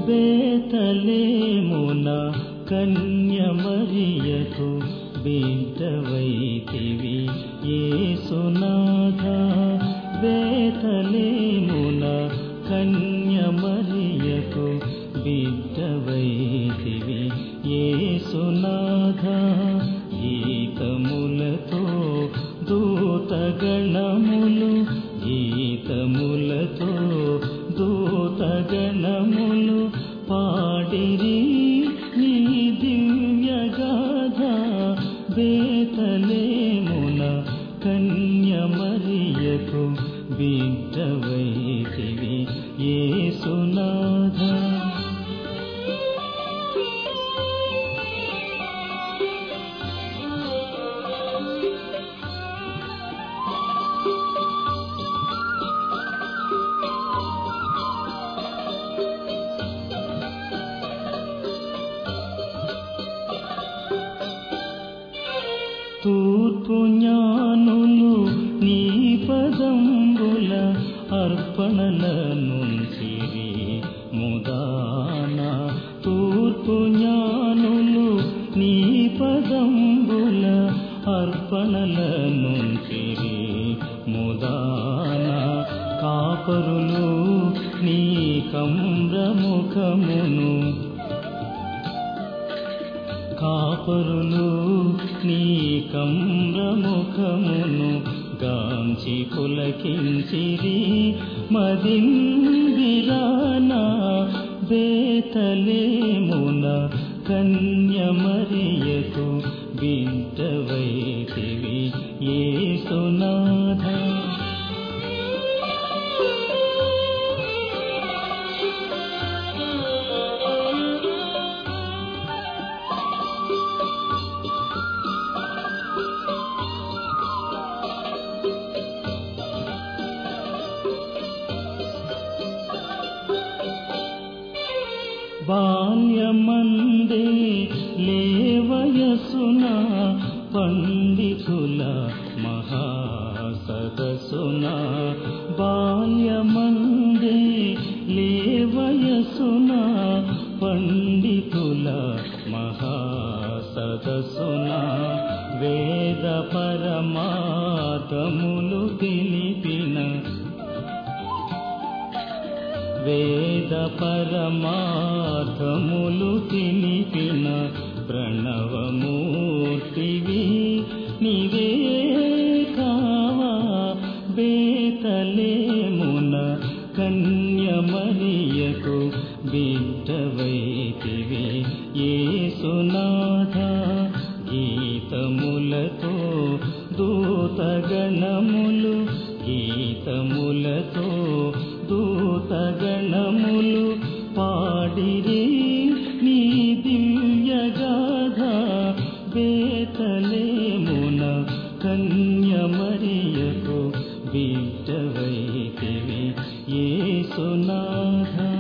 బేతలేమున కన్యమరియకు బిడ్డవైతివి ఏసునాథ బేతలేమున కన్యమరియకు బిడ్డవైతివి ఏసునాథ గీతములతో దూతగణములు గీతములతో దూతగణములు పాడిరి నీ దివ్యగాథ బేతలేమున కన్యమరియకు బిడ్డవైతివి ఏసునాథ తూర్పు జ్ఞానులు నీ పదంబుల అర్పణల నుంచిరి ముదాన తూర్పు జ్ఞానులు నీ పదంబుల అర్పణల నుంచిరి ముదాన కాపరులు నీ కమ్రముఖమును కాపరులు నీ కమ్రముఖమును గాంచి పులకించిరి మదిందిరానా బేతలేమున కన్యమరియకు బిడ్డవైతివి ఏసునాథ బాల్యమందే లేవయసున పండితుల మహాసదసున బాల్యమందే లేవయసున పండితుల మహాసదసున వేద పరమాతములు తెలిపిన వేద పరమార్థములు తెలిపిన ప్రణవమూర్తివి నీవే కావా బేతలేమున కన్యమరియకు బిడ్డవైతివి ఏసునాథ గీతములతో దూతగణములు గీతములతో దూతగణములు పాడిరి నీ దివ్యగాథ బేతలేమున కన్యమరియకు బిడ్డవైతివి ఏసునాథ